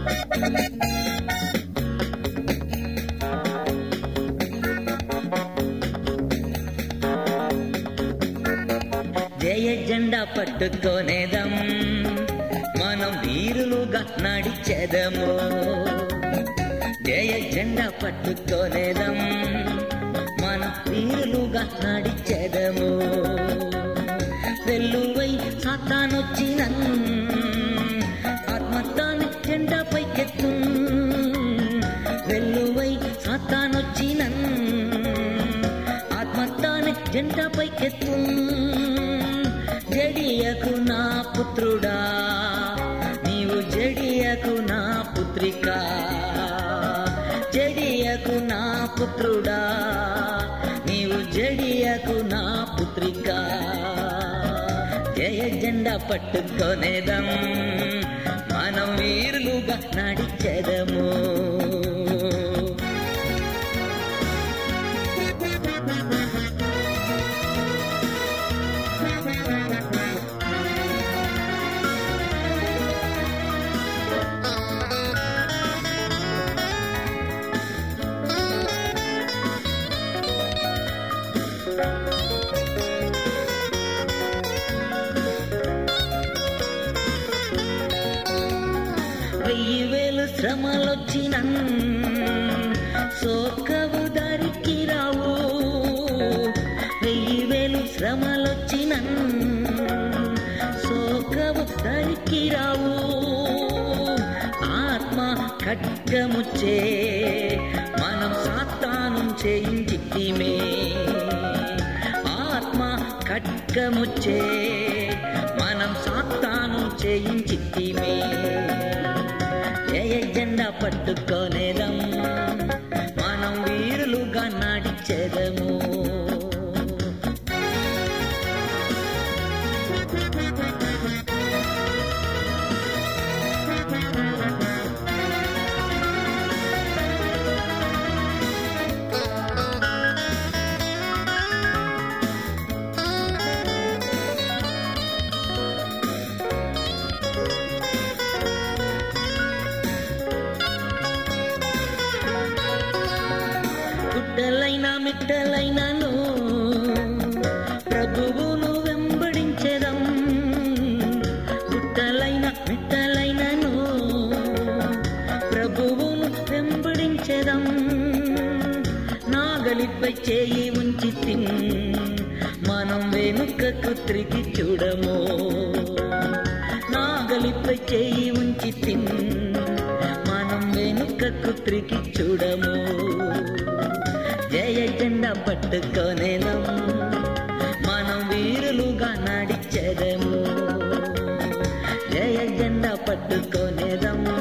జయ జెండా పట్టుకోనేదం మనం వీరులుగా నడిచెదము జయ జెండా పట్టుకోనేదం మనం వీరులుగా నడిచెదము వెల్లువై సాతానొచ్చిన ఆత్మతాన్ని జెండా పైకెత్తు వెల్లువై సాతానొచ్చిన ఆత్మతాన్ని జెండా పైకెత్తు జడియకు నా పుత్రుడా నీవు జడియకు నా పుత్రిక జడియకు నా పుత్రుడా నీవు జడియకు నా పుత్రిక జయ జెండా పట్టుకొనేదం మనం వీరులుగా నడిచెదము వెయ్యి వేలు శ్రమలొచ్చిన సోకవు దారికి రావు వెయ్యి వేలు శ్రమలొచ్చిన సోకవు దారికి రావు ఆత్మ ఖడ్గముచ్చే మనం సాతాను చేయించిమే ఆత్మ ఖడ్గముచ్చే మనం సాతాను చేయించిమే జయ జెండా పట్టుకోనేదం మనం వీరులుగా నడిచెదము గుడ్డలైన మిట్టలైనను ప్రభువును వెంబడించెదం గుడ్డలైన మిట్టలైనను ప్రభువును వెంబడించెదం నాగలిపై చేయి ఉంచి తిన్ మనం వెనుకకు తిరిగి చూడము నాగలిపై చేయి ఉంచి తిన్ మనం వెనుకకు తిరిగి చూడము జయ జెండా పట్టుకోనేదం మనం వీరులుగా నడిచెదము జయ జెండా పట్టుకోనేదం